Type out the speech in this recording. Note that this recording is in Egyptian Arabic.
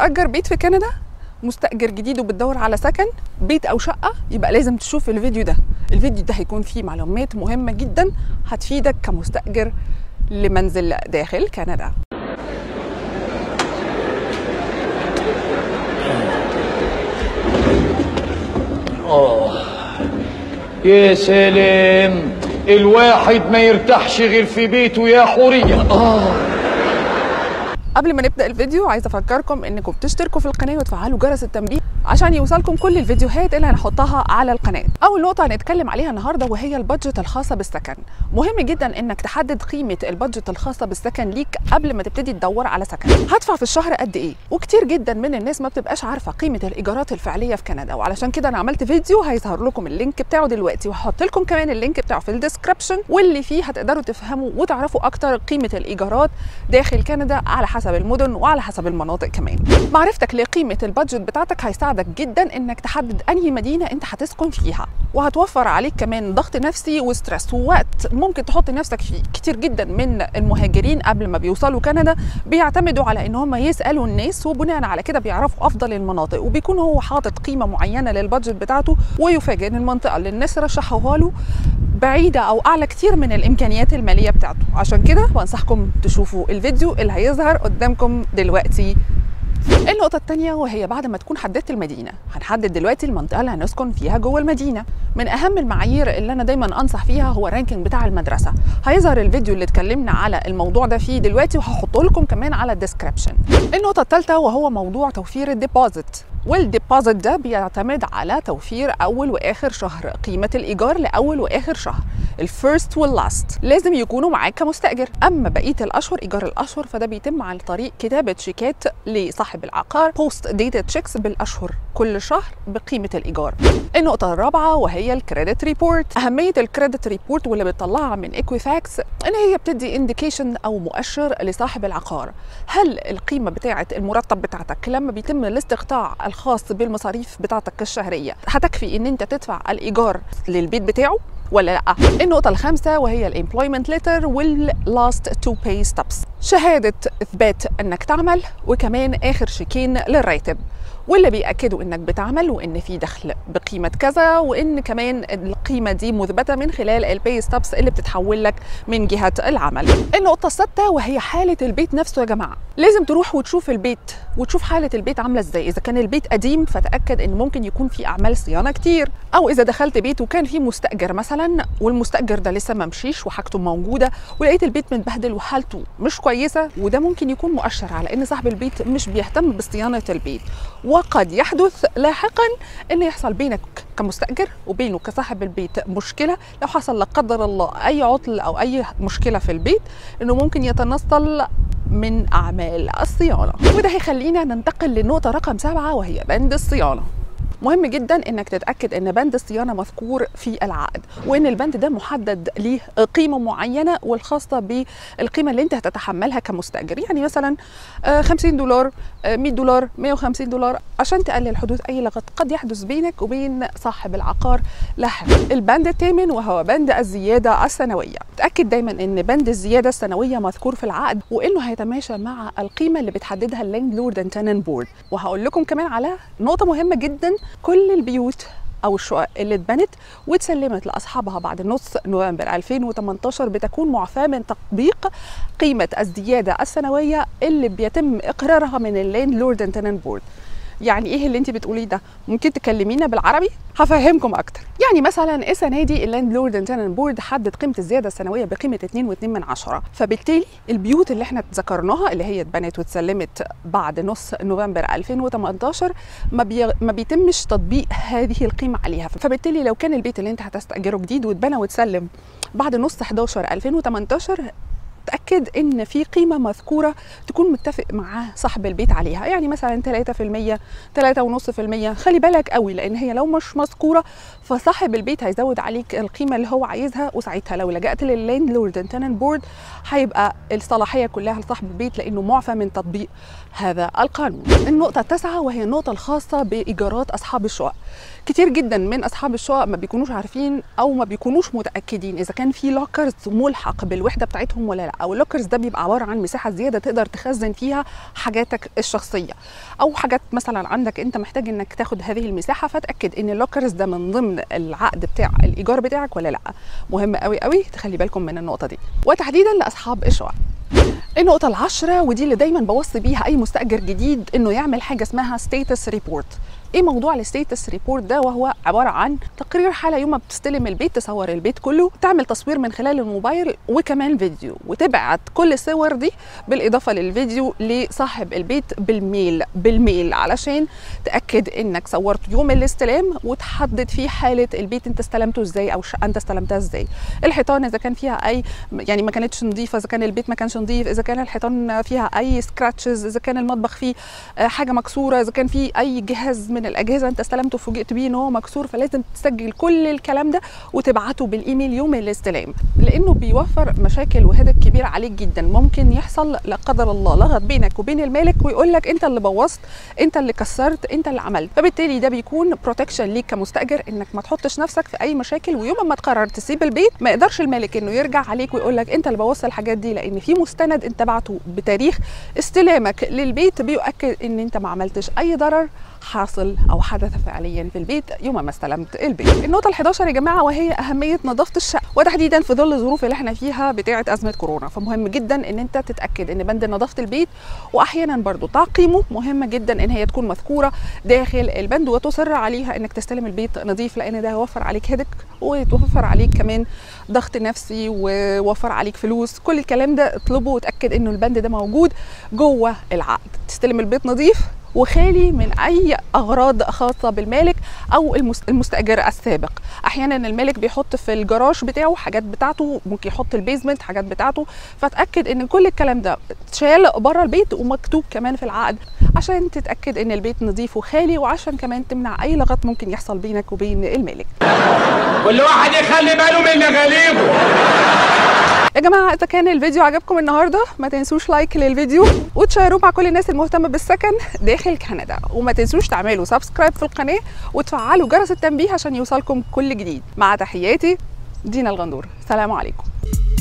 بتأجر بيت في كندا مستأجر جديد وبتدور على سكن بيت أو شقة يبقى لازم تشوف الفيديو ده الفيديو ده هيكون فيه معلومات مهمة جدا هتفيدك كمستأجر لمنزل داخل كندا آه يا سلام الواحد ما يرتاحش غير في بيته يا حورية آه قبل ما نبدا الفيديو عايزه افكركم انكم تشتركوا في القناه وتفعلوا جرس التنبيه عشان يوصلكم كل الفيديوهات اللي هنحطها على القناه اول نقطه هنتكلم عليها النهارده وهي البادجت الخاصه بالسكن مهم جدا انك تحدد قيمه البادجت الخاصه بالسكن ليك قبل ما تبتدي تدور على سكن هدفع في الشهر قد ايه وكتير جدا من الناس ما بتبقاش عارفه قيمه الايجارات الفعليه في كندا وعلشان كده انا عملت فيديو هيظهر لكم اللينك بتاعه دلوقتي وهحط لكم كمان اللينك بتاعه في الديسكربشن واللي فيه هتقدروا تفهموا وتعرفوا اكتر قيمه الايجارات داخل كندا على حسب المدن وعلى حسب المناطق كمان معرفتك لقيمه البادجت بتاعتك هيساعدك جدا انك تحدد انهي مدينه انت هتسكن فيها وهتوفر عليك كمان ضغط نفسي وستريس ووقت ممكن تحط نفسك فيه كتير جدا من المهاجرين قبل ما بيوصلوا كندا بيعتمدوا على ان هم يسالوا الناس وبناء على كده بيعرفوا افضل المناطق وبيكون هو حاطط قيمه معينه للبادجت بتاعته ويفاجئ ان المنطقه اللي الناس رشحوها له بعيده او اعلى كتير من الامكانيات الماليه بتاعته عشان كده بنصحكم تشوفوا الفيديو اللي هيظهر قدامكم دلوقتي النقطة الثانية وهي بعد ما تكون حددت المدينة هنحدد دلوقتي المنطقة اللي هنسكن فيها جوه المدينة من أهم المعايير اللي أنا دايما أنصح فيها هو الرانكينج بتاع المدرسة هيظهر الفيديو اللي اتكلمنا على الموضوع ده فيه دلوقتي وهحطه لكم كمان على الديسكربشن النقطة الثالثة وهو موضوع توفير الديبوزيت والديبوزيت ده بيعتمد على توفير اول واخر شهر قيمه الايجار لاول واخر شهر الفيرست واللاست لازم يكونوا معاك كمستاجر اما بقيه الاشهر ايجار الاشهر فده بيتم عن طريق كتابه شيكات لصاحب العقار بوست ديتد تشيكس بالاشهر كل شهر بقيمه الايجار النقطه الرابعه وهي الكريدت ريبورت اهميه الكريدت ريبورت واللي بتطلعها من ايكويفاكس ان هي بتدي انديكيشن او مؤشر لصاحب العقار هل القيمه بتاعه المرتب بتاعتك لما بيتم الاستقطاع الخاص بالمصاريف بتاعتك الشهريه هتكفي ان انت تدفع الايجار للبيت بتاعه ولا لا النقطه الخامسه وهي الامبلويمنت ليتر واللاست تو باي ستوبس شهاده اثبات انك تعمل وكمان اخر شيكين للراتب واللي بيأكدوا انك بتعمل وان في دخل بقيمه كذا وان كمان القيمه دي مثبته من خلال الباي ستوبس اللي بتتحول لك من جهه العمل. النقطه السادسه وهي حاله البيت نفسه يا جماعه، لازم تروح وتشوف البيت وتشوف حاله البيت عامله ازاي، اذا كان البيت قديم فتاكد ان ممكن يكون في اعمال صيانه كتير، او اذا دخلت بيت وكان في مستاجر مثلا والمستاجر ده لسه ما مشيش وحاجته موجوده ولقيت البيت متبهدل وحالته مش كويسه وده ممكن يكون مؤشر على ان صاحب البيت مش بيهتم بصيانه البيت. وقد يحدث لاحقا ان يحصل بينك كمستاجر وبينه كصاحب البيت مشكله لو حصل لا قدر الله اي عطل او اي مشكله في البيت انه ممكن يتنصل من اعمال الصيانه وده هيخلينا ننتقل للنقطه رقم سبعه وهي بند الصيانه مهم جدا انك تتاكد ان بند الصيانه مذكور في العقد وان البند ده محدد ليه قيمه معينه والخاصه بالقيمه اللي انت هتتحملها كمستاجر يعني مثلا 50 دولار 100 دولار 150 دولار عشان تقلل حدوث اي لغط قد يحدث بينك وبين صاحب العقار لاحقا البند الثامن وهو بند الزياده السنويه تاكد دايما ان بند الزياده السنويه مذكور في العقد وانه هيتماشى مع القيمه اللي بتحددها اللاند لورد اند تنن بورد وهقول لكم كمان على نقطه مهمه جدا كل البيوت او الشقق اللي اتبنت واتسلمت لاصحابها بعد نص نوفمبر 2018 بتكون معفاه من تطبيق قيمه الزياده السنويه اللي بيتم اقرارها من اللاند لورد اند تنن بورد يعني ايه اللي انت بتقوليه ده ممكن تكلمينا بالعربي هفهمكم اكتر يعني مثلا السنه دي اللاند لورد اند تنن بورد حدد قيمه الزياده السنويه بقيمه 2.2 من عشرة فبالتالي البيوت اللي احنا ذكرناها اللي هي اتبنت واتسلمت بعد نص نوفمبر 2018 ما, بي... ما بيتمش تطبيق هذه القيمه عليها فبالتالي لو كان البيت اللي انت هتستاجره جديد واتبنى واتسلم بعد نص 11 2018 تأكد إن في قيمة مذكورة تكون متفق مع صاحب البيت عليها يعني مثلا 3% 3.5% خلي بالك قوي لأن هي لو مش مذكورة فصاحب البيت هيزود عليك القيمة اللي هو عايزها وساعتها لو لجأت لللاند لورد اند تنن بورد هيبقى الصلاحية كلها لصاحب البيت لأنه معفى من تطبيق هذا القانون النقطة التاسعة وهي النقطة الخاصة بإيجارات أصحاب الشقق كتير جدا من اصحاب الشقق ما بيكونوش عارفين او ما بيكونوش متاكدين اذا كان في لوكرز ملحق بالوحده بتاعتهم ولا لا او اللوكرز ده بيبقى عباره عن مساحه زياده تقدر تخزن فيها حاجاتك الشخصيه او حاجات مثلا عندك انت محتاج انك تاخد هذه المساحه فتاكد ان اللوكرز ده من ضمن العقد بتاع الايجار بتاعك ولا لا مهم قوي قوي تخلي بالكم من النقطه دي وتحديدا لاصحاب الشقق النقطة العشرة ودي اللي دايما بوصي بيها أي مستأجر جديد إنه يعمل حاجة اسمها ستيتس ريبورت ايه موضوع الستيتس ريبورت ده وهو عباره عن تقرير حاله يوم ما بتستلم البيت تصور البيت كله تعمل تصوير من خلال الموبايل وكمان فيديو وتبعت كل الصور دي بالاضافه للفيديو لصاحب البيت بالميل بالميل علشان تاكد انك صورت يوم الاستلام وتحدد فيه حاله البيت انت استلمته ازاي او الشقه انت استلمتها ازاي الحيطان اذا كان فيها اي يعني ما كانتش نظيفه اذا كان البيت ما كانش نظيف اذا كان الحيطان فيها اي سكراتشز اذا كان المطبخ فيه حاجه مكسوره اذا كان فيه اي جهاز من من الاجهزه انت استلمته وفوجئت بيه ان هو مكسور فلازم تسجل كل الكلام ده وتبعته بالايميل يوم الاستلام لانه بيوفر مشاكل وهدف كبير عليك جدا ممكن يحصل لا قدر الله لغط بينك وبين المالك ويقول لك انت اللي بوظت انت اللي كسرت انت اللي عملت فبالتالي ده بيكون بروتكشن ليك كمستاجر انك ما تحطش نفسك في اي مشاكل ويوم ما تقرر تسيب البيت ما يقدرش المالك انه يرجع عليك ويقول لك انت اللي بوظت الحاجات دي لان في مستند انت بعته بتاريخ استلامك للبيت بيؤكد ان انت ما عملتش اي ضرر حاصل او حدث فعليا في البيت يوم ما استلمت البيت. النقطه ال11 يا جماعه وهي اهميه نظافه الشقه وتحديدا في ظل الظروف اللي احنا فيها بتاعه ازمه كورونا فمهم جدا ان انت تتاكد ان بند نظافه البيت واحيانا برضو تعقيمه مهمه جدا ان هي تكون مذكوره داخل البند وتصر عليها انك تستلم البيت نظيف لان ده هيوفر عليك هدك ويتوفر عليك كمان ضغط نفسي ووفر عليك فلوس كل الكلام ده اطلبه وتاكد انه البند ده موجود جوه العقد تستلم البيت نظيف وخالي من اي اغراض خاصه بالمالك او المستاجر السابق احيانا المالك بيحط في الجراج بتاعه حاجات بتاعته ممكن يحط البيزمنت حاجات بتاعته فتاكد ان كل الكلام ده اتشال بره البيت ومكتوب كمان في العقد عشان تتاكد ان البيت نظيف وخالي وعشان كمان تمنع اي لغط ممكن يحصل بينك وبين المالك كل واحد يخلي باله من مغاليبه يا جماعه اذا كان الفيديو عجبكم النهارده ما تنسوش لايك للفيديو وتشيروه مع كل الناس المهتمه بالسكن داخل كندا وما تنسوش تعملوا سبسكرايب في القناه وتفعلوا جرس التنبيه عشان يوصلكم كل جديد مع تحياتي دينا الغندور سلام عليكم